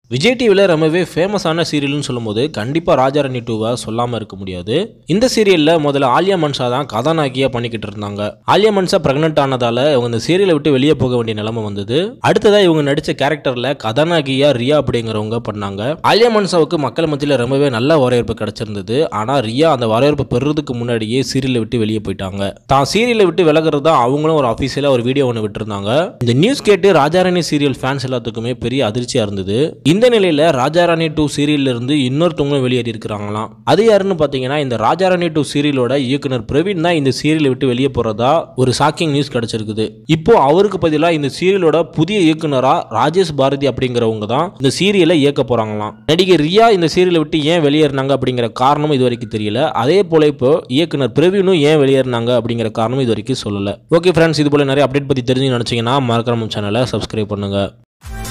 விஜய் டிவியில் ரொம்பவே ஃபேமஸான சீரியல்னு சொல்லும்போது கண்டிப்பாக ராஜாராணி டூவை சொல்லாமல் இருக்க முடியாது இந்த சீரியலில் முதல்ல ஆலியா மன்ஷா தான் கதாநாயகியாக பண்ணிக்கிட்டு இருந்தாங்க ஆலியா மன்ஷா ப்ரெக்னென்ட் ஆனதால் இவங்க இந்த சீரியலை விட்டு வெளியே போக வேண்டிய நிலைமை வந்தது அடுத்ததாக இவங்க நடித்த கேரக்டரில் கதாநாயகியாக ரியா அப்படிங்கிறவங்க பண்ணாங்க ஆலியா மன்ஷாவுக்கு மக்கள் மத்தியில் ரொம்பவே நல்ல வரவேற்பு கிடைச்சிருந்தது ஆனால் ரியா அந்த வரவேற்பு பெறுறதுக்கு முன்னாடியே சீரியலை விட்டு வெளியே போயிட்டாங்க தான் சீரியலை விட்டு விலகிறது தான் அவங்களும் ஒரு அஃபீஷியலாக ஒரு வீடியோ ஒன்று விட்டுருந்தாங்க இந்த நியூஸ் கேட்டு ராஜாராணி சீரியல் ஃபேன்ஸ் எல்லாத்துக்குமே பெரிய அதிர்ச்சியாக இருந்தது இந்த நிலையில் ராஜாராணி டூ சீரியல்ல இருந்து இன்னொருத்தவங்களும் வெளியேறி இருக்கிறாங்களாம் அது யாருன்னு பார்த்தீங்கன்னா இந்த ராஜாராணி டூ சீரியலோட இயக்குனர் பிரவீன் தான் இந்த சீரியலை விட்டு வெளியே போகிறதா ஒரு ஷாக்கிங் நியூஸ் கிடைச்சிருக்குது இப்போ அவருக்கு பதிலாக இந்த சீரியலோட புதிய இயக்குனரா ராஜேஷ் பாரதி அப்படிங்கிறவங்க தான் இந்த சீரியலை இயக்க போறாங்களாம் நடிகை ரியா இந்த சீரியலை விட்டு ஏன் வெளியேறினாங்க அப்படிங்கிற காரணம் இது வரைக்கும் தெரியல அதே போல இப்போ இயக்குனர் பிரவீனும் ஏன் வெளியேறினாங்க அப்படிங்கிற காரணம் இது வரைக்கும் சொல்லல ஓகே ஃப்ரெண்ட்ஸ் இது போல நிறைய அப்டேட் பத்தி தெரிஞ்சு நினைச்சீங்கன்னா மறக்காம சேனலை சப்ஸ்கிரைப் பண்ணுங்க